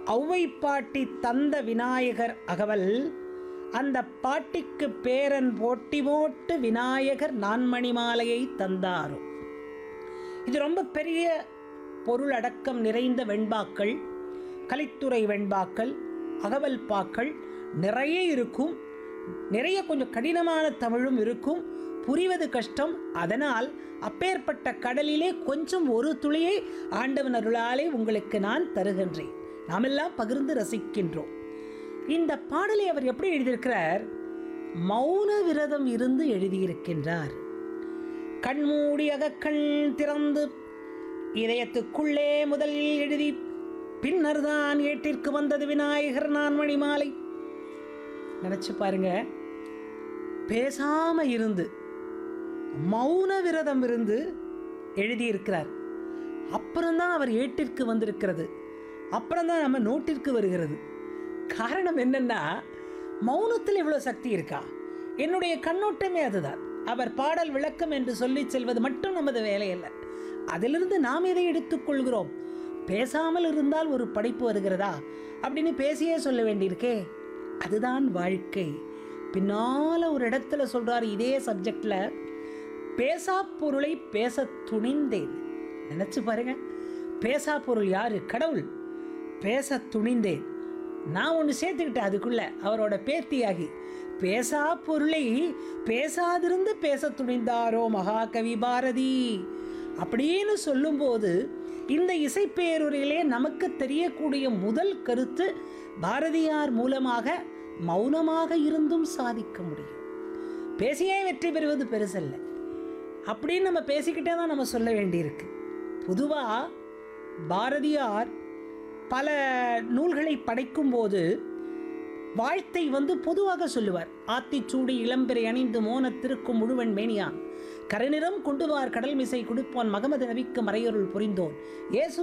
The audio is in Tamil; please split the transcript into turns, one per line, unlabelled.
ஔவை பாட்டி தந்த விநாயகர் அகவல் அந்த பாட்டிக்கு பேரன் போட்டி போட்டு விநாயகர் நான்மணி மாலையை தந்தாரோ இது ரொம்ப பெரிய பொருளடக்கம் நிறைந்த வெண்பாக்கள் கலித்துறை வெண்பாக்கள் அகவல் பாக்கள் நிறைய இருக்கும் நிறைய கொஞ்சம் கடினமான தமிழும் இருக்கும் புரிவது கஷ்டம் அதனால் அப்பேற்பட்ட கடலிலே கொஞ்சம் ஒரு துளியை ஆண்டவன் அருளாலே உங்களுக்கு நான் தருகின்றேன் நாமெல்லாம் பகிர்ந்து ரசிக்கின்றோம் இந்த பாடலை அவர் எப்படி எழுதியிருக்கிறார் மௌன விரதம் இருந்து எழுதியிருக்கின்றார் கண்மூடி அகக்கண் திறந்து இதயத்துக்குள்ளே முதலில் எழுதி பின்னர் தான் ஏட்டிற்கு வந்தது விநாயகர் நான்மணி மாலை நினைச்சு பாருங்க பேசாம இருந்து மௌன விரதம் இருந்து எழுதியிருக்கிறார் அப்புறம்தான் அவர் ஏட்டிற்கு வந்திருக்கிறது அப்புறம்தான் நம்ம நோட்டிற்கு வருகிறது காரணம் என்னன்னா மௌனத்தில் இவ்வளோ சக்தி இருக்கா என்னுடைய கண்ணோட்டமே அதுதான் அவர் பாடல் விளக்கம் என்று சொல்லி செல்வது மட்டும் நமது வேலை அல்ல அதிலிருந்து நாம் எதை எடுத்துக்கொள்கிறோம் பேசாமல் இருந்தால் ஒரு படைப்பு வருகிறதா அப்படின்னு பேசியே சொல்ல வேண்டியிருக்கே அதுதான் வாழ்க்கை பின்னால ஒரு இடத்துல சொல்றாரு இதே சப்ஜெக்ட்ல பேசா பொருளை பேச துணிந்தேன் நினைச்சு பாருங்க பேசா பொருள் யாரு கடவுள் பேச துணிந்தேன் நான் ஒன்று சேர்த்துக்கிட்டேன் அதுக்குள்ள அவரோட பேத்தியாகி பேசா பொருளை பேசாதிருந்து பேச துணிந்தாரோ மகாகவி பாரதி அப்படின்னு சொல்லும்போது இந்த இசைப்பேருரையிலே நமக்கு தெரியக்கூடிய முதல் கருத்து பாரதியார் மூலமாக மௌனமாக இருந்தும் சாதிக்க முடியும் பேசியே வெற்றி பெறுவது பெருசல்ல அப்படின்னு நம்ம பேசிக்கிட்டே தான் நம்ம சொல்ல வேண்டியிருக்கு பொதுவாக பாரதியார் பல நூல்களை படைக்கும்போது வாழ்த்தை வந்து பொதுவாக சொல்லுவார் ஆத்திச்சூடி இளம்பிறை அணிந்து மோனத்திருக்கும் முழுவன் மேனியான் கரைநிறம் கொண்டுவார் கடல் மிசை கொடுப்பான் மகமது நபிக்கு மறையொருள் புரிந்தோன் இயேசு